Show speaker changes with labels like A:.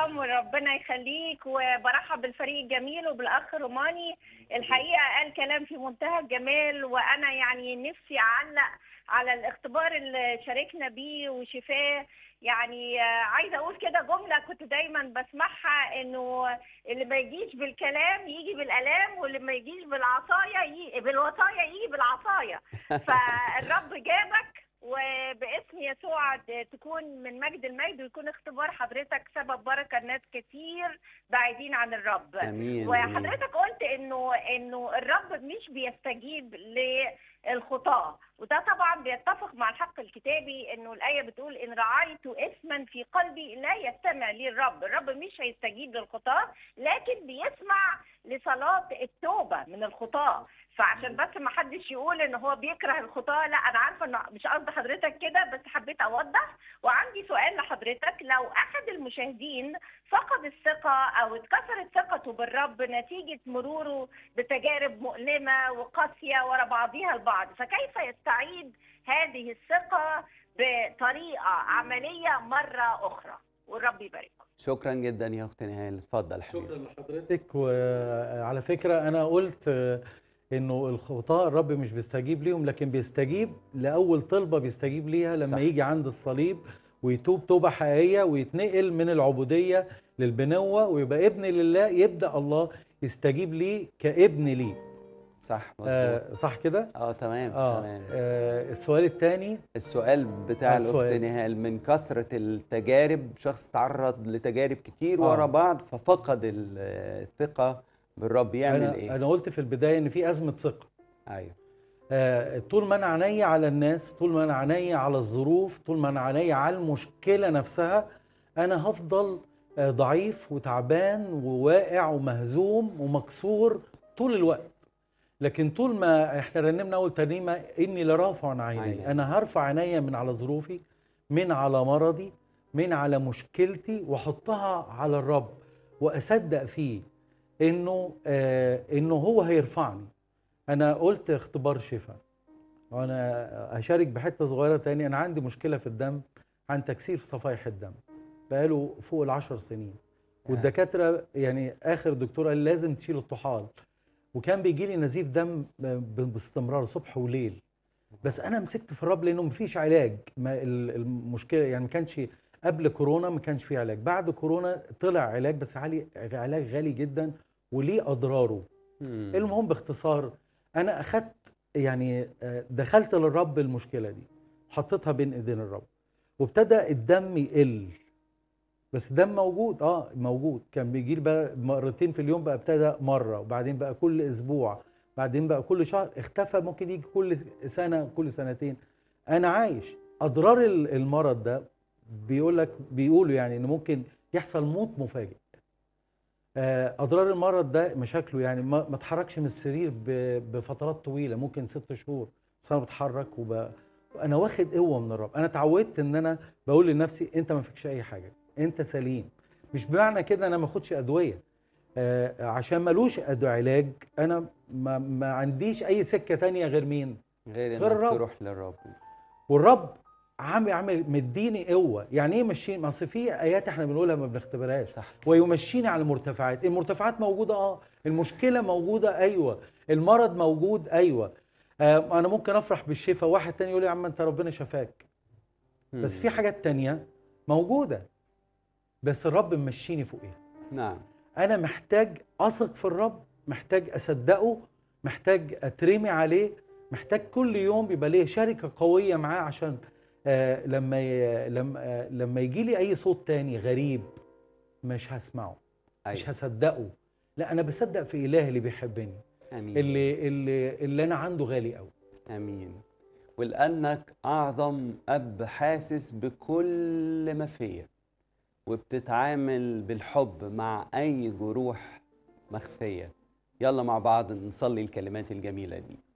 A: اكرم وربنا يخليك وبرحب بالفريق الجميل وبالاخ روماني الحقيقه قال كلام في منتهى الجمال وانا يعني نفسي اعلق على الاختبار اللي شاركنا بيه وشفاه يعني آه، عايزه اقول كده جمله كنت دايما بسمعها انه اللي ما يجيش بالكلام يجي بالالام واللي ما يجيش بالعصايه يجي بالوصايا يجي بالعصايه فالرب جابك وباسم يسوع تكون من مجد المجد ويكون اختبار حضرتك سبب بركه لناس كتير بعيدين عن الرب
B: امين آمين.
A: وحضرتك قلت انه انه الرب مش بيستجيب للخطاه وده طبعا بيتفق مع الحق الكتابي انه الايه بتقول ان رعيت اسما في قلبي لا يستمع لي الرب الرب مش هيستجيب للخطاه لكن بيسمع لصلاه التوبه من الخطاه فعشان بس ما حدش يقول ان هو بيكره الخطاه لا انا عارفه ان مش قصد حضرتك كده بس حبيت اوضح وعندي سؤال لحضرتك لو احد المشاهدين فقد الثقه او اتكسرت ثقته بالرب نتيجه مروره بتجارب مؤلمه وقاسيه ورا بعضيها البعض فكيف يستعيد هذه الثقه بطريقه عمليه مره اخرى والرب يبارككم
B: شكرا جدا يا اخت نهال اتفضل حبيبي
C: شكرا لحضرتك وعلى فكره انا قلت آه، انه الخطاة الرب مش بيستجيب ليهم لكن بيستجيب لاول طلبه بيستجيب ليها لما
B: صح.
C: صح. يجي عند الصليب ويتوب توبه حقيقيه ويتنقل من العبوديه للبنوه ويبقى ابن لله يبدا الله يستجيب ليه كابن ليه
B: صح مظبوط
C: آه صح كده
B: اه تمام
C: آه,
B: تمام
C: آه السؤال الثاني
B: السؤال بتاع
C: آه،
B: الاخت
C: السؤال.
B: نهال من كثره التجارب شخص تعرض لتجارب كتير
C: آه.
B: ورا بعض ففقد ال- الثقه بالرب يعمل
C: انا
B: ايه
C: انا قلت في البدايه ان في ازمه ثقه
B: ايوه
C: آه، طول ما انا عينيا على الناس طول ما انا عينيا على الظروف طول ما انا عينيا على المشكله نفسها انا هفضل آه، ضعيف وتعبان وواقع ومهزوم ومكسور طول الوقت لكن طول ما احنا رنمنا اول ترنيمه اني لرافع عيني
B: عيني.
C: انا هرفع عينيا من على ظروفي من على مرضي من على مشكلتي واحطها على الرب واصدق فيه انه آه انه هو هيرفعني انا قلت اختبار شفاء وانا هشارك بحته صغيره تاني انا عندي مشكله في الدم عن تكثير في صفائح الدم بقاله فوق العشر سنين والدكاتره يعني اخر دكتور قال لازم تشيل الطحال وكان بيجي لي نزيف دم ب- باستمرار صبح وليل بس انا مسكت في الرب لانه مفيش علاج ما ال- المشكله يعني ما كانش قبل كورونا ما كانش في علاج بعد كورونا طلع علاج بس عالي علاج غالي جدا وليه اضراره
B: مم.
C: المهم باختصار انا اخدت يعني آه، دخلت للرب المشكله دي حطيتها بين ايدين الرب وابتدى الدم يقل بس الدم موجود اه موجود كان بيجي لي بقى مرتين في اليوم بقى ابتدى مره وبعدين بقى كل اسبوع بعدين بقى كل شهر اختفى ممكن يجي كل سنه كل سنتين انا عايش اضرار ال- المرض ده بيقول لك بيقولوا يعني ان ممكن يحصل موت مفاجئ آه، اضرار المرض ده مشاكله يعني ما ما اتحركش من السرير ب- بفترات طويله ممكن ست شهور بس انا بتحرك وب... انا واخد قوه من الرب انا اتعودت ان انا بقول لنفسي انت ما فيكش اي حاجه انت سليم مش بمعنى كده انا ما اخدش ادويه آه عشان ملوش أدو علاج انا ما, ما عنديش اي سكه تانية غير مين
B: غير انك
C: غير الرب.
B: تروح للرب
C: والرب عامل عامل مديني قوه يعني ايه مشيني ما اصل في ايات احنا بنقولها ما بنختبرهاش
B: صح
C: ويمشيني على المرتفعات المرتفعات موجودة اه المشكلة موجودة ايوه المرض موجود ايوه آه انا ممكن افرح بالشفاء واحد تاني يقول لي يا عم انت ربنا شفاك بس
B: مم.
C: في حاجات تانية موجودة بس الرب ممشيني فوقيها
B: نعم
C: انا محتاج اثق في الرب محتاج اصدقه محتاج اترمي عليه محتاج كل يوم يبقى ليه شركه قويه معاه عشان آه لما ي... لما آه لما يجي لي اي صوت تاني غريب مش هسمعه مش
B: أيوة.
C: هصدقه لا انا بصدق في اله اللي بيحبني
B: امين
C: اللي اللي اللي انا عنده غالي قوي
B: امين ولانك اعظم اب حاسس بكل ما فيا وبتتعامل بالحب مع اي جروح مخفيه يلا مع بعض نصلي الكلمات الجميله دي